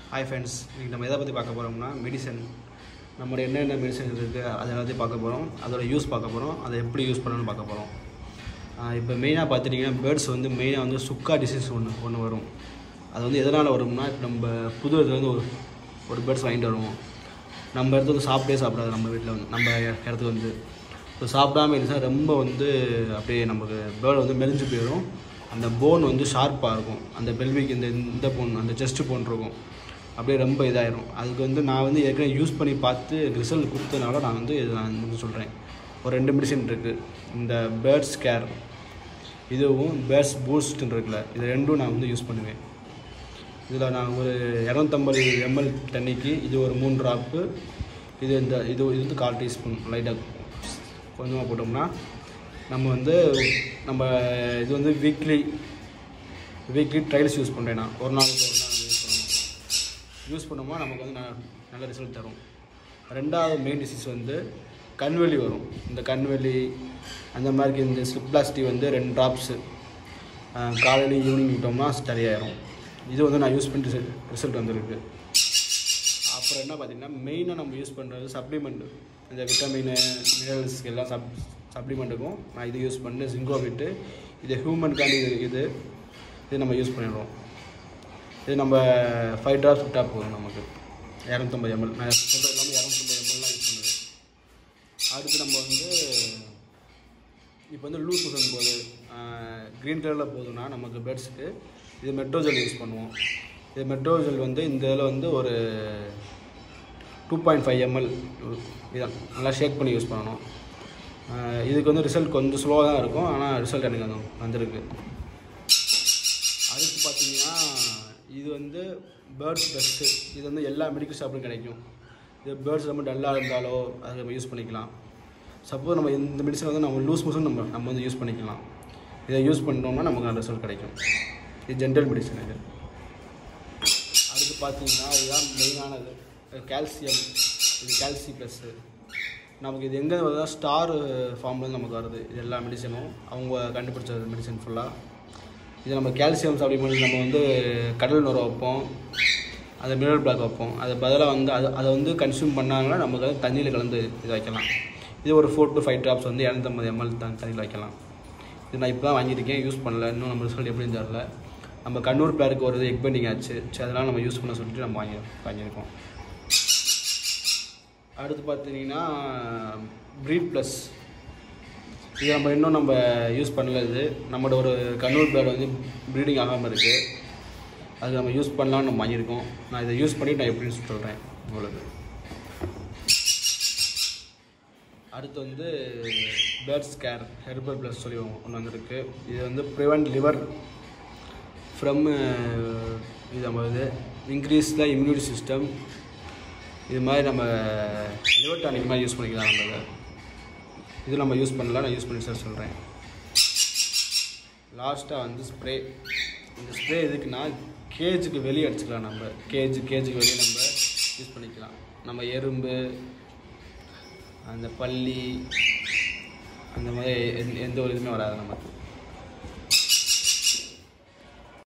hi friends இன்றைக்கி நம்ம எதை பற்றி பார்க்க போகிறோம்னா மெடிசன் நம்மளுடைய என்னென்ன மெடிசன் இருக்குது அதை எல்லாத்தையும் பார்க்க போகிறோம் அதோட யூஸ் பார்க்க போகிறோம் அதை எப்படி யூஸ் பண்ணணும்னு பார்க்க போகிறோம் இப்போ மெயினாக பார்த்துட்டிங்கன்னா பேர்ட்ஸ் வந்து மெயினாக வந்து சுக்கா டிசீஸ் ஒன்று ஒன்று வரும் அது வந்து எதனால் வரும்னா இப்போ நம்ம புது இடத்துலேருந்து ஒரு ஒரு பேர்ட்ஸ் வாங்கிட்டு வருவோம் நம்ம இடத்துல வந்து சாப்பிட்டே சாப்பிடாது நம்ம வீட்டில் வந்து நம்ம இடத்துக்கு வந்து இப்போ சாப்பிடாம இருந்துச்சுன்னா ரொம்ப வந்து அப்படியே நமக்கு பேர்டு வந்து மெலிஞ்சு போயிடும் அந்த போன் வந்து ஷார்ப்பாக இருக்கும் அந்த பெல்விக் இந்த இந்த போன் அந்த செஸ்ட் போன் இருக்கும் அப்படியே ரொம்ப இதாயிரும் அதுக்கு வந்து நான் வந்து ஏற்கனவே யூஸ் பண்ணி பார்த்து ரிசல்ட் கொடுத்தனால நான் வந்து இது நான் வந்து சொல்கிறேன் ஒரு ரெண்டு மெடிசன் இருக்குது இந்த பேர்ட்ஸ் கேர் இதுவும் பேர்ட்ஸ் பூஸ்ட்னு இருக்குல்ல இது ரெண்டும் நான் வந்து யூஸ் பண்ணுவேன் இதில் நான் ஒரு இரநூத்தம்பது எம்எல் தண்ணிக்கு இது ஒரு மூணு ட்ராப்பு இது இந்த இது இது வந்து கால் டீஸ்பூன் லைட்டாக கொஞ்சமாக போட்டோம்னா நம்ம வந்து நம்ம இது வந்து வீக்லி வீக்லி ட்ரையல்ஸ் யூஸ் பண்ணுறேன் நான் ஒரு நாளைக்கு ஒரு நாள் யூஸ் பண்ணணும் யூஸ் பண்ணோம்னா நமக்கு வந்து ந- நல்ல ரிசல்ட் தரும் ரெண்டாவது மெயின் டிசீஸ் வந்து கண்வெளி வரும் இந்த கண்வெளி அந்த மாதிரி இந்த ஸ்லிப் பிளாஸ்டிக் வந்து ரெண்டு ட்ராப்ஸு காலையில் ஈவினிங் விட்டோம்னா சரியாயிரும் இது வந்து நான் யூஸ் பண்ணி ரிசல்ட் வந்திருக்கு அப்புறம் என்ன பார்த்தீங்கன்னா மெயினாக நம்ம யூஸ் பண்ணுறது சப்ளிமெண்ட்டு இந்த விட்டமின் மினரல்ஸ்க்கு எல்லாம் சப் சப்ளிமெண்ட்டுக்கும் நான் இது யூஸ் பண்ணி ஜிங்கோ விட்டு இது ஹியூமனுக்காண்டி இது இது இது நம்ம யூஸ் பண்ணிடுறோம் இது நம்ம ஃபைவ் ட்ராப்ஸ் விட்டால் போதும் நமக்கு இரநூத்தம்பது எம்எல் நான் சொல்கிறது எல்லாமே இரநூத்தம்பது எம்எல்லாம் யூஸ் பண்ணுவேன் அடுத்து நம்ம வந்து இப்போ வந்து லூஸ் மோஷன் போகுது க்ரீன் கலரில் போகுதுன்னா நமக்கு பெட்ஸுக்கு இது மெட்ரோஜெல் யூஸ் பண்ணுவோம் இது மெட்ரோஜெல் வந்து இந்த இதில் வந்து ஒரு டூ பாயிண்ட் ஃபைவ் எம்எல் இதான் நல்லா ஷேக் பண்ணி யூஸ் பண்ணணும் ஆஹ் இதுக்கு வந்து ரிசல்ட் கொஞ்சம் ஸ்லோவாக தான் இருக்கும் ஆனால் ரிசல்ட் எனக்கு வந்து வந்திருக்கு அடுத்து பார்த்தீங்கன்னா இது வந்து பேர்ட்ஸ் பெஸ்ட்டு இது வந்து எல்லா மெடிக்கல் ஷாப்லையும் கிடைக்கும் இது பேர்ட்ஸ் ரொம்ப டல்லாக இருந்தாலோ அதை நம்ம யூஸ் பண்ணிக்கலாம் சப்போஸ் நம்ம இந்த மெடிசன் வந்து நம்ம லூஸ் மோஷன் நம்ம நம்ம வந்து யூஸ் பண்ணிக்கலாம் இதை யூஸ் பண்ணிட்டோம்னா நமக்கு நல்ல ரிசல்ட் கிடைக்கும் இது ஜென்ரல் மெடிசன் இது அடுத்து பார்த்தீங்கன்னா இதுதான் மெயினானது கால்சியம் இது கால்சி ப்ளஸ்ஸு நமக்கு இது எங்கே வருதா ஸ்டார் ஃபார்ம்லேருந்து நமக்கு வருது இது எல்லா மெடிசனும் அவங்க கண்டுபிடிச்ச மெடிசன் ஃபுல்லாக இது நம்ம கால்சியம் சப்ளிமெண்ட் நம்ம வந்து கடல் நுர வைப்போம் அதை மினரல் பிளாக் வைப்போம் அது பதிலாக வந்து அது அதை வந்து கன்சியூம் பண்ணாங்கன்னா நமக்கு வந்து தண்ணியில் கலந்து இது வைக்கலாம் இது ஒரு ஃபோர் டு ஃபைவ் ட்ராப்ஸ் வந்து இரநூத்தம்பது எம்எல் தான் தண்ணியில் வைக்கலாம் இது நான் இப்போ தான் வாங்கியிருக்கேன் யூஸ் பண்ணல இன்னும் நம்ம ரிசல்ட் எப்படின்னு தெரில நம்ம கண்ணூர் பேருக்கு ஒரு எக் பெண்டிங் ஆச்சு சரி அதெல்லாம் நம்ம யூஸ் பண்ண சொல்லிட்டு நம்ம வாங்கி வாங்கியிருக்கோம் அடுத்து பார்த்தீங்கன்னா ப்ரீட் ப்ளஸ் இது நம்ம இன்னும் நம்ம யூஸ் பண்ணல இது நம்மளோட ஒரு கண்ணூர் பேர்டு வந்து ப்ரீடிங் ஆகாமல் இருக்குது அது நம்ம யூஸ் பண்ணலாம்னு நம்ம வாங்கியிருக்கோம் நான் இதை யூஸ் பண்ணி நான் எப்படின்னு சொல்கிறேன் உங்களுக்கு அடுத்து வந்து பேர்ட்ஸ் கேர் ஹெர்பல் ப்ளஸ் சொல்லி ஒன்று வந்திருக்கு இது வந்து ப்ரிவென்ட் லிவர் ஃப்ரம் இது நம்ம இது இன்க்ரீஸ் த இம்யூனிட்டி சிஸ்டம் இது மாதிரி நம்ம லிவர் டானிக் மாதிரி யூஸ் பண்ணிக்கலாம் நம்ம இதை இது நம்ம யூஸ் பண்ணலாம் நான் யூஸ் பண்ணி சார் சொல்கிறேன் லாஸ்ட்டாக வந்து ஸ்ப்ரே இந்த ஸ்ப்ரே எதுக்குன்னா கேஜுக்கு வெளியே அடிச்சுக்கலாம் நம்ம கேஜ் கேஜுக்கு வெளியே நம்ம யூஸ் பண்ணிக்கலாம் நம்ம எறும்பு அந்த பல்லி அந்த மாதிரி எந்த- எந்த ஒரு இதுவுமே வராது நமக்கு